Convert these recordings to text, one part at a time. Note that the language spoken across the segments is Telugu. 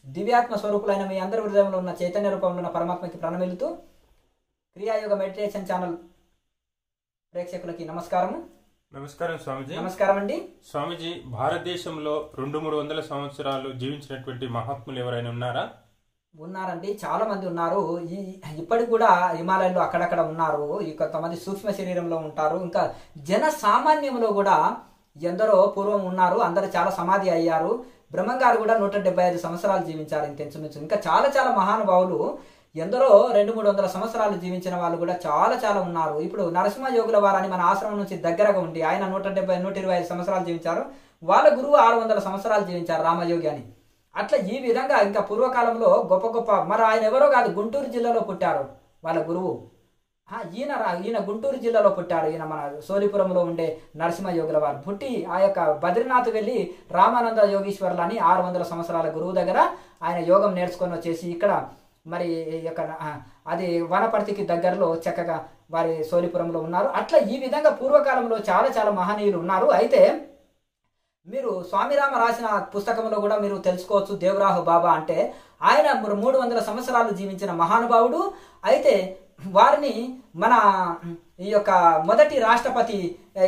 దివ్యాత్మ స్వరూపులైన మీ అందరి హృదయంలో ఉన్న చైతన్య రూపంలో ఉన్న పరమాత్మకి ప్రణమిలుతూ క్రియాయోగ మెడిటేషన్ ఛానల్ ప్రేక్షకులకి నమస్కారము నమస్కారం స్వామిజీ నమస్కారం అండి స్వామిజీ భారతదేశంలో రెండు మూడు వందల సంవత్సరాలు జీవించినటువంటి మహాత్ములు ఎవరైనా ఉన్నారా ఉన్నారండి చాలా మంది ఉన్నారు ఈ ఇప్పటికి కూడా హిమాలయంలో అక్కడక్కడ ఉన్నారు ఈ కొంతమంది సూక్ష్మ శరీరంలో ఉంటారు ఇంకా జన సామాన్యంలో కూడా ఎందరో పూర్వం ఉన్నారు అందరూ చాలా సమాధి అయ్యారు బ్రహ్మంగారు కూడా నూట డెబ్బై ఐదు సంవత్సరాలు జీవించారు ఇంత ఇంచుమించు ఇంకా చాలా చాలా మహానుభావులు ఎందరో రెండు మూడు వందల సంవత్సరాలు జీవించిన వాళ్ళు కూడా చాలా చాలా ఉన్నారు ఇప్పుడు నరసింహ యోగుల వారని మన ఆశ్రమం నుంచి దగ్గరగా ఉండి ఆయన నూట డెబ్బై నూట ఇరవై ఐదు సంవత్సరాలు జీవించారు వాళ్ళ గురువు ఆరు వందల సంవత్సరాలు జీవించారు రామయోగి అని అట్లా ఈ విధంగా ఇంకా పూర్వకాలంలో గొప్ప గొప్ప మరి ఆయన ఎవరో కాదు గుంటూరు జిల్లాలో పుట్టారు వాళ్ళ గురువు ఆ, ఈయన రా- ఈయన గుంటూరు జిల్లాలో పుట్టారు ఈయన మన సోలిపురంలో ఉండే నరసింహ యోగుల వారు పుట్టి ఆ యొక్క బద్రీనాథ్ వెళ్ళి రామానంద యోగీశ్వర్లు అని ఆరు వందల సంవత్సరాల గురువు దగ్గర ఆయన యోగం నేర్చుకొని వచ్చేసి ఇక్కడ మరి ఈ యొక్క ఆ, అది వనపర్తికి దగ్గరలో చక్కగా వారి సోలిపురంలో ఉన్నారు అట్లా ఈ విధంగా పూర్వకాలంలో చాలా చాలా మహనీయులు ఉన్నారు అయితే మీరు స్వామిరామ రాసిన పుస్తకంలో కూడా మీరు తెలుసుకోవచ్చు దేవరాహు బాబా అంటే ఆయన మూడు వందల సంవత్సరాలు జీవించిన మహానుభావుడు అయితే వారిని మన ఈ యొక్క మొదటి రాష్ట్రపతి ఆ,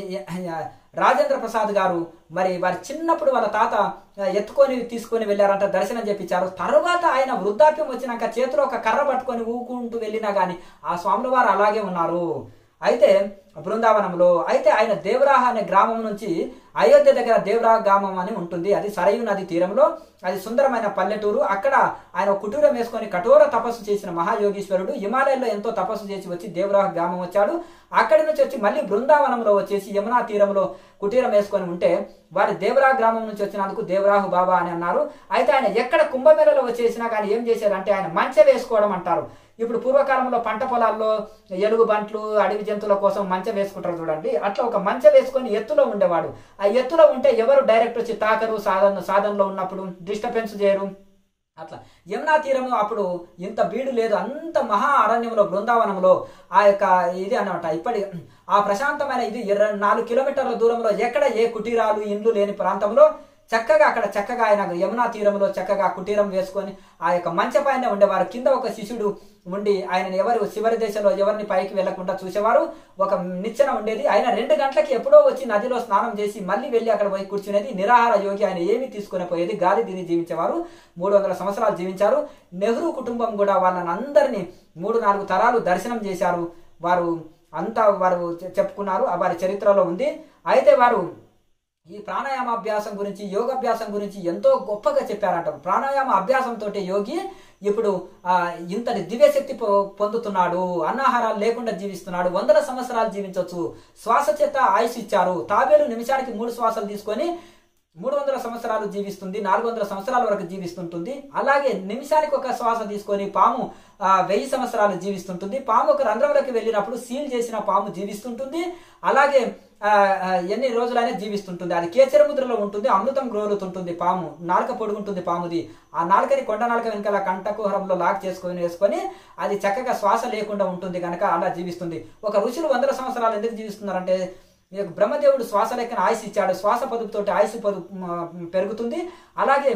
ఆ, రాజేంద్ర ప్రసాద్ గారు మరి వారి చిన్నప్పుడు వాళ్ళ తాత ఆ, ఎత్తుకొని తీసుకొని వెళ్ళారంట దర్శనం చేపించారు తర్వాత ఆయన వృద్ధాప్యం వచ్చినాక చేతిలో ఒక కర్ర పట్టుకొని ఊకుంటూ వెళ్ళినా కానీ ఆ స్వాముల వారు అలాగే ఉన్నారు అయితే బృందావనంలో అయితే ఆయన దేవరాహ అనే గ్రామం నుంచి అయోధ్య దగ్గర దేవరాహ గ్రామం అని ఉంటుంది అది సరయు నది తీరంలో అది సుందరమైన పల్లెటూరు అక్కడ ఆయన ఒక కుటీరం వేసుకొని కఠోర తపస్సు చేసిన మహాయోగీశ్వరుడు హిమాలయంలో ఎంతో తపస్సు చేసి వచ్చి దేవరాహ గ్రామం వచ్చాడు అక్కడి నుంచి వచ్చి మళ్ళీ బృందావనంలో వచ్చేసి యమునా తీరంలో కుటీరం వేసుకొని ఉంటే వారి దేవరాహ గ్రామం నుంచి వచ్చినందుకు దేవరాహు బాబా అని అన్నారు అయితే ఆయన ఎక్కడ కుంభమేళలో వచ్చేసినా కానీ ఏం చేశారంటే ఆయన మంచె వేసుకోవడం అంటారు ఇప్పుడు పూర్వకాలంలో పంట పొలాల్లో ఎలుగు బంట్లు అడవి జంతువుల కోసం మంచం వేసుకుంటారు చూడండి అట్లా ఒక మంచం వేసుకొని ఎత్తులో ఉండేవాడు ఆ ఎత్తులో ఉంటే ఎవరు డైరెక్ట్ వచ్చి తాకరు సాధన సాధనలో ఉన్నప్పుడు డిస్టర్బెన్స్ చేయరు అట్లా యమునా తీరము అప్పుడు ఇంత బీడు లేదు అంత మహా అరణ్యంలో బృందావనంలో ఆ యొక్క ఇది అనమాట ఇప్పటి ఆ ప్రశాంతమైన ఇది ఇరవై నాలుగు కిలోమీటర్ల దూరంలో ఎక్కడ ఏ కుటీరాలు ఇండ్లు లేని ప్రాంతంలో చక్కగా అక్కడ చక్కగా ఆయన యమునా తీరంలో చక్కగా కుటీరం వేసుకొని ఆ యొక్క మంచపైన ఉండేవారు కింద ఒక శిష్యుడు ఉండి ఆయన ఎవరు చివరి దేశంలో ఎవరిని పైకి వెళ్లకుండా చూసేవారు ఒక నిచ్చెన ఉండేది ఆయన రెండు గంటలకి ఎప్పుడో వచ్చి నదిలో స్నానం చేసి మళ్ళీ వెళ్ళి అక్కడ పోయి కూర్చునేది నిరాహార యోగి ఆయన ఏమి తీసుకుని పోయేది గాలి తిని జీవించేవారు మూడు వందల సంవత్సరాలు జీవించారు నెహ్రూ కుటుంబం కూడా వాళ్ళని అందరినీ మూడు నాలుగు తరాలు దర్శనం చేశారు వారు అంతా వారు చె- చెప్పుకున్నారు ఆ వారి చరిత్రలో ఉంది అయితే వారు ఈ ప్రాణాయామ అభ్యాసం గురించి యోగాభ్యాసం గురించి ఎంతో గొప్పగా చెప్పారంటారు ప్రాణాయామ అభ్యాసంతో యోగి ఇప్పుడు ఆ, ఇంతటి దివ్యశక్తి పొ- పొందుతున్నాడు అన్నాహారాలు లేకుండా జీవిస్తున్నాడు వందల సంవత్సరాలు జీవించవచ్చు శ్వాస చేత ఆయుష్ ఇచ్చారు తాబేలు నిమిషానికి మూడు శ్వాసలు తీసుకొని మూడు వందల సంవత్సరాలు జీవిస్తుంది నాలుగు వందల సంవత్సరాల వరకు జీవిస్తుంటుంది అలాగే నిమిషానికి ఒక శ్వాస తీసుకొని పాము ఆ, వెయ్యి సంవత్సరాలు జీవిస్తుంటుంది పాము ఒక రంధ్రంలోకి వెళ్ళినప్పుడు సీల్ చేసిన పాము జీవిస్తుంటుంది అలాగే ఆ, ఆ, ఎన్ని రోజులైనా జీవిస్తుంటుంది అది కేచర ముద్రలో ఉంటుంది అమృతం గ్రోలుతుంటుంది పాము నాలుక పొడుగుంటుంది పాముది ఆ నాలుకని కొండ నాలుక వెనకాల కంఠకుహరంలో లాక్ చేసుకొని వేసుకొని అది చక్కగా శ్వాస లేకుండా ఉంటుంది కనుక అలా జీవిస్తుంది ఒక ఋషులు వందల సంవత్సరాలు ఎందుకు జీవిస్తున్నారంటే ఈ యొక్క బ్రహ్మదేవుడు శ్వాస లెక్కన ఆయుష్ ఇచ్చాడు శ్వాస పొదుపుతోటి ఆయుష్ పొదుపు మ, పెరుగుతుంది అలాగే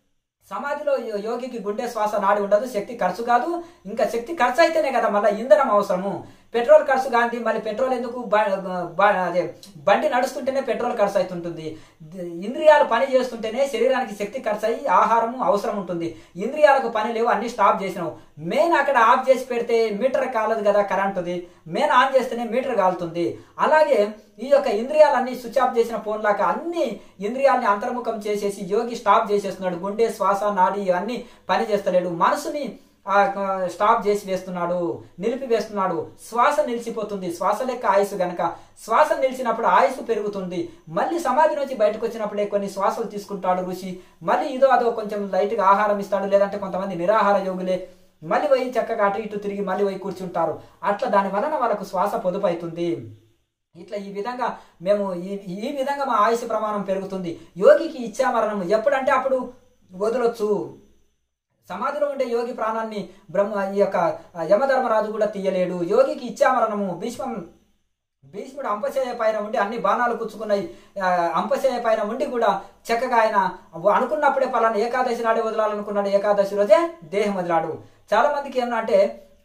సమాధిలో యో- యోగికి గుండె శ్వాస నాడి ఉండదు శక్తి ఖర్చు కాదు ఇంకా శక్తి ఖర్చు అయితేనే కదా మళ్ళీ ఇంధనం అవసరము పెట్రోల్ ఖర్చు కాంతి మళ్ళీ పెట్రోల్ ఎందుకు బ- బ- అదే బండి నడుస్తుంటేనే పెట్రోల్ ఖర్చు అవుతుంటుంది ద- ఇంద్రియాలు పని చేస్తుంటేనే శరీరానికి శక్తి ఖర్చు అయ్యి ఆహారము అవసరం ఉంటుంది ఇంద్రియాలకు పని లేవు అన్ని స్టాప్ చేసినావు మెయిన్ అక్కడ ఆఫ్ చేసి పెడితే మీటర్ కాలదు కదా కరెంటుది మెయిన్ ఆన్ చేస్తేనే మీటర్ కాలుతుంది అలాగే ఈ యొక్క ఇంద్రియాలన్నీ స్విచ్ ఆఫ్ చేసిన ఫోన్ లాగా అన్ని ఇంద్రియాలని అంతర్ముఖం చేసేసి యోగి స్టాప్ చేసేస్తున్నాడు గుండె శ్వాస నాడి ఇవన్నీ పని చేస్తలేడు మనసుని ఆ, స్టాప్ చేసి వేస్తున్నాడు నిలిపి వేస్తున్నాడు శ్వాస నిలిచిపోతుంది శ్వాస లెక్క ఆయుసు గనక శ్వాస నిలిచినప్పుడు ఆయుసు పెరుగుతుంది మళ్ళీ సమాధి నుంచి బయటకు వచ్చినప్పుడే కొన్ని శ్వాసలు తీసుకుంటాడు ఋషి మళ్ళీ ఇదో అదో కొంచెం లైట్గా ఆహారం ఇస్తాడు లేదంటే కొంతమంది నిరాహార యోగులే మళ్ళీ పోయి చక్కగా అటు ఇటు తిరిగి మళ్ళీ పోయి కూర్చుంటారు అట్లా దాని వలన వాళ్ళకు శ్వాస పొదుపు అవుతుంది ఇట్లా ఈ విధంగా మేము ఈ ఈ విధంగా మా ఆయుష్ ప్రమాణం పెరుగుతుంది యోగికి ఇచ్చామరణం ఎప్పుడంటే అప్పుడు వదలొచ్చు సమాధిలో ఉండే యోగి ప్రాణాన్ని బ్రహ్మ ఈ యొక్క యమధర్మరాజు కూడా తీయలేడు యోగికి ఇచ్చామరణము భీష్మం భీష్ముడు అంపశయ్య పైన ఉండి అన్ని బాణాలు కుచ్చుకున్నాయి ఆ, అంపశయ్య పైన ఉండి కూడా చక్కగా ఆయన అనుకున్నప్పుడే పలానా ఏకాదశి నాడే వదలాలనుకున్నాడు ఏకాదశి రోజే దేహం వదిలాడు చాలా మందికి ఏమన్నా అంటే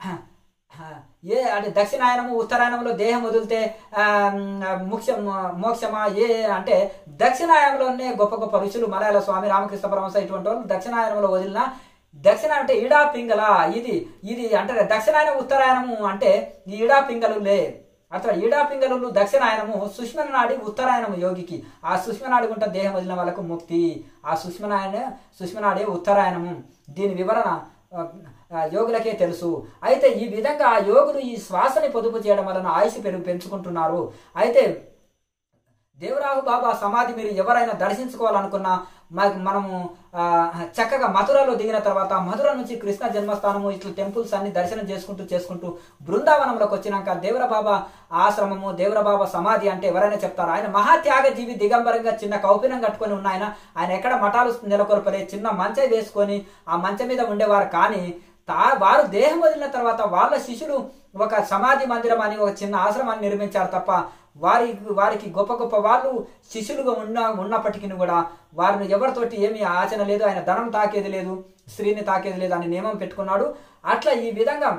ఏ అంటే దక్షిణాయనము ఉత్తరాయణంలో దేహం వదిలితే ఆ, మోక్ష మోక్షమా ఏ అంటే దక్షిణాయనంలోనే గొప్ప గొప్ప ఋషులు మలయాళ స్వామి రామకృష్ణ పరమహంస ఇటువంటి వాళ్ళు దక్షిణాయనంలో వదిలిన దక్షిణ అంటే ఇడా పింగళ ఇది ఇది అంటే దక్షిణాయనం ఉత్తరాయణము అంటే ఈ ఇడా పింగళులే అట్లా ఈడా పింగళులు దక్షిణాయనము సుష్మన నాడి ఉత్తరాయణము యోగికి ఆ సుష్మనాడి గుంట దేహం వదిలిన వాళ్ళకు ముక్తి ఆ సుష్మనాయన సుష్మనాడే ఉత్తరాయణము దీని వివరణ ఆ, ఆ, యోగులకే తెలుసు అయితే ఈ విధంగా ఆ యోగులు ఈ శ్వాసని పొదుపు చేయడం వలన ఆయుష్ పెరుగు పెంచుకుంటున్నారు అయితే దేవరాహు బాబా సమాధి మీరు ఎవరైనా దర్శించుకోవాలనుకున్నా మ- మనము ఆ, చక్కగా మధురలో దిగిన తర్వాత మధుర నుంచి కృష్ణ జన్మస్థానము ఇట్లా టెంపుల్స్ అన్ని దర్శనం చేసుకుంటూ చేసుకుంటూ బృందావనంలోకి వచ్చినాక దేవర బాబా ఆశ్రమము దేవర బాబా సమాధి అంటే ఎవరైనా చెప్తారు ఆయన మహాత్యాగ జీవి దిగంబరంగా చిన్న కౌపినం కట్టుకొని ఉన్న ఆయన ఆయన ఎక్కడ మఠాలు నెలకొల్పలే చిన్న మంచం వేసుకొని ఆ మంచం మీద ఉండేవారు కానీ తా వారు దేహం వదిలిన తర్వాత వాళ్ళ శిష్యులు ఒక సమాధి మందిరం అని ఒక చిన్న ఆశ్రమాన్ని నిర్మించారు తప్ప వారి వారికి గొప్ప గొప్ప వాళ్ళు శిష్యులుగా ఉన్న ఉన్నప్పటికీ కూడా వారిని ఎవరితోటి ఏమీ ఆచరణ లేదు ఆయన ధనం తాకేది లేదు స్త్రీని తాకేది లేదు అని నియమం పెట్టుకున్నాడు అట్లా ఈ విధంగా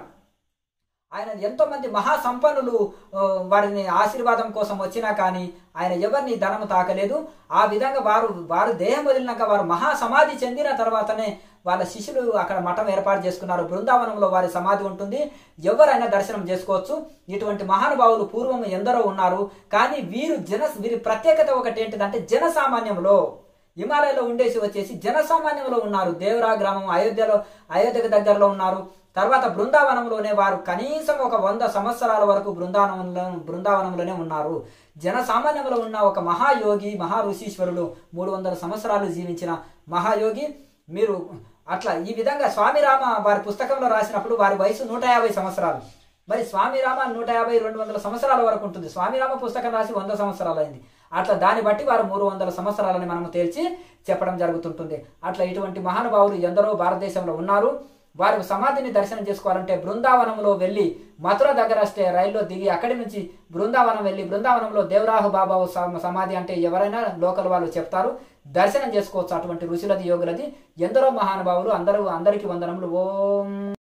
ఆయన ఎంతో మంది మహాసంపన్నులు ఆ, వారిని ఆశీర్వాదం కోసం వచ్చినా కానీ ఆయన ఎవరిని ధనము తాకలేదు ఆ విధంగా వారు వారు దేహం వదిలినాక వారు మహా సమాధి చెందిన తర్వాతనే వాళ్ళ శిష్యులు అక్కడ మఠం ఏర్పాటు చేసుకున్నారు బృందావనంలో వారి సమాధి ఉంటుంది ఎవరైనా దర్శనం చేసుకోవచ్చు ఇటువంటి మహానుభావులు పూర్వం ఎందరో ఉన్నారు కానీ వీరు జన వీరి ప్రత్యేకత ఒకటి ఏంటిదంటే జనసామాన్యంలో హిమాలయలో ఉండేసి వచ్చేసి జనసామాన్యంలో ఉన్నారు దేవరా గ్రామం అయోధ్యలో అయోధ్యకు దగ్గరలో ఉన్నారు తర్వాత బృందావనంలోనే వారు కనీసం ఒక వంద సంవత్సరాల వరకు బృందావనంలో బృందావనంలోనే ఉన్నారు జనసామాన్యంలో ఉన్న ఒక మహాయోగి మహా ఋషీశ్వరుడు మూడు వందల సంవత్సరాలు జీవించిన మహాయోగి మీరు అట్లా ఈ విధంగా స్వామి రామ వారి పుస్తకంలో రాసినప్పుడు వారి వయసు నూట యాభై సంవత్సరాలు మరి స్వామి రామ నూట యాభై రెండు వందల సంవత్సరాల వరకు ఉంటుంది స్వామి రామ పుస్తకం రాసి వంద సంవత్సరాలు అయింది అట్లా దాన్ని బట్టి వారు మూడు వందల సంవత్సరాలని మనము తేల్చి చెప్పడం జరుగుతుంటుంది అట్లా ఇటువంటి మహానుభావులు ఎందరో భారతదేశంలో ఉన్నారు వారి సమాధిని దర్శనం చేసుకోవాలంటే బృందావనంలో వెళ్ళి మథుర దగ్గర స్టే రైల్లో దిగి అక్కడి నుంచి బృందావనం వెళ్ళి బృందావనంలో దేవరాహు బాబా సమ- సమాధి అంటే ఎవరైనా లోకల్ వాళ్ళు చెప్తారు దర్శనం చేసుకోవచ్చు అటువంటి ఋషులది యోగులది ఎందరో మహానుభావులు అందరూ అందరికీ వందనములు ఓం